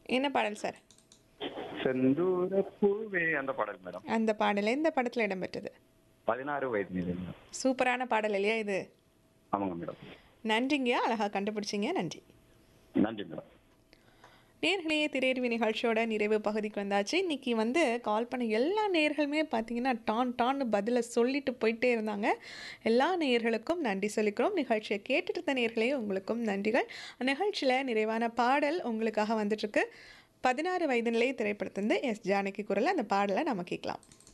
என்ன பாடல் சார் செந்தூர பூவே அந்த பாடல் மேடம் அந்த பாடல் எந்த படத்தில் இடம்பெற்றது பதினாறு வயது நிலை மேடம் சூப்பரான பாடல் இல்லையா இது ஆமாங்க மேடம் நன்றிங்க அழகாக கண்டுபிடிச்சிங்க நன்றி நன்றி மேடம் நேர்களே திரையறிவி நிகழ்ச்சியோட நிறைவு பகுதிக்கு வந்தாச்சு இன்னைக்கு வந்து கால் பண்ண எல்லா நேர்களுமே பார்த்தீங்கன்னா டான் டான்னு பதிலை சொல்லிட்டு போயிட்டே இருந்தாங்க எல்லா நேயர்களுக்கும் நன்றி சொல்லிக்கிறோம் நிகழ்ச்சியை கேட்டுட்டு இருந்த நேர்களே உங்களுக்கும் நன்றிகள் நிகழ்ச்சியில் நிறைவான பாடல் உங்களுக்காக வந்துட்டுருக்கு பதினாறு வயது நிலை திரைப்படத்திலிருந்து எஸ் ஜானகி குரல் அந்த பாடலை நம்ம கேட்கலாம்